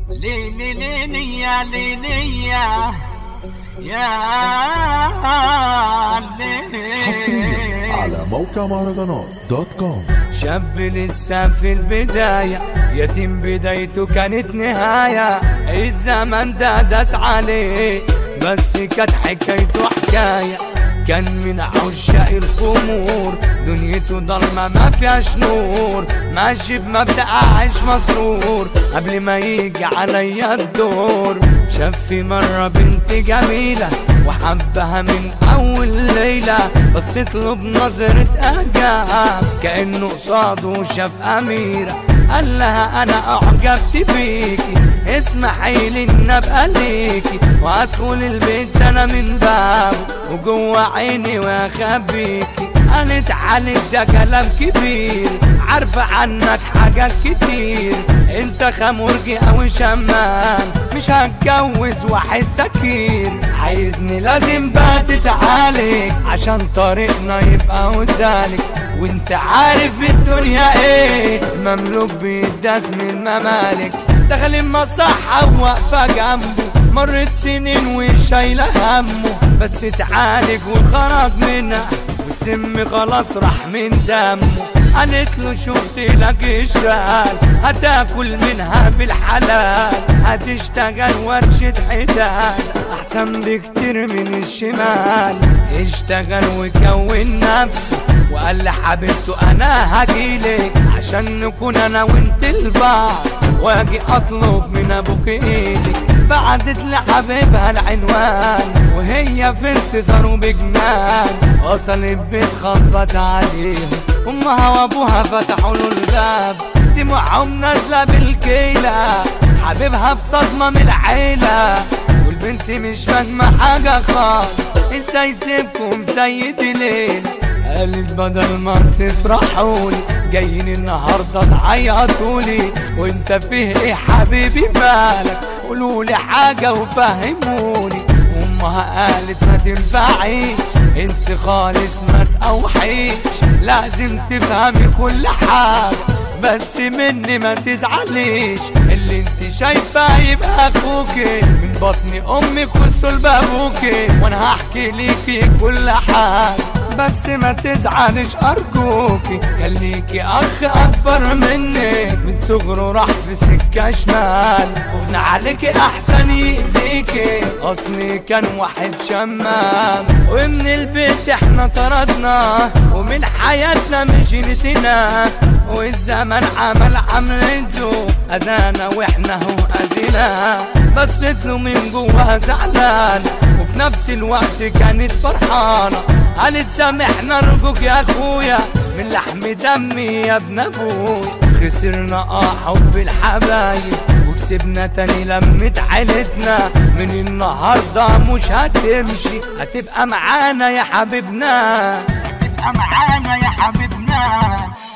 ليلي ليلي يا ليلي يا يا حصريا على موقع مهرجانات دوت كوم شاب لسه في البداية يتيم بدايته كانت نهاية الزمن ده داس عليه بس كانت حكايته حكاية كان من عشاق الخمور دنيته ضلمة ما فيهاش نور ماشي بمبدأ عايش مسرور قبل ما يجي عليا الدور شاف في مرة بنت جميلة وحبها من أول ليلة بصيت له بنظرة إعجاب كأنه قصاده شاف أميرة قال لها أنا أعجبت بيكي اسمحي لي إن أبقى ليكي وأدخل البيت أنا من بابه وجوه عيني وأخبيكي قالت عليك ده كلام كبير عارفة عنك حاجات كتير انت خمرجي او شمام مش هتجوز واحد سكير عايزني لازم بقى تتعالج عشان طريقنا يبقى وسالك وانت عارف الدنيا ايه مملوك بيداس من ممالك دخل المصحة واقفة جنبه مرت سنين وشايلة همه بس اتعالج وخرج منها والسم خلاص راح من دمه قالت له شفت لك اشتغل هتاكل منها بالحلال هتشتغل ورشة حداد احسن بكتير من الشمال اشتغل وكون نفسه وقال لحبيبته انا هجيلك عشان نكون انا وانت البعض واجي اطلب من ابوك ايدك بعتت لحبيبها العنوان وهي في انتظاره بجنان وصل البيت خبط عليهم امها وابوها فتحوا له الباب دموعهم نازله بالكيله حبيبها في صدمه من العيله والبنت مش فاهمه حاجه خالص ازاي تبكم سيد ليل قالت بدل ما تفرحولي جايين النهارده تعيطولي وانت فيه ايه حبيبي مالك قولولي حاجه وفهموني امها قالت ما تنفعيش انت خالص ما تقوحيش لازم تفهمي كل حاجه بس مني ما تزعليش اللي انت شايفه يبقى اخوكي من بطن امك وصلب ابوكي وانا هحكي ليكي كل حاجه بس ما تزعلش ارجوكي كان ليكي اخ اكبر منك من صغره راح في سكه شمال خوفنا عليكي احسن يأذيكي اصلي كان واحد شمام ومن البيت احنا طردنا ومن حياتنا مش نسينا والزمن عمل عملته اذانا واحنا هو اذينا بصيت له من جواها زعلان وفي نفس الوقت كانت فرحانه قالت سامحنا ارجوك يا اخويا من لحم دمي يا ابن ابوي خسرنا اه حب الحبايب وكسبنا تاني لمة عيلتنا من النهارده مش هتمشي هتبقى معانا يا حبيبنا هتبقى معانا يا حبيبنا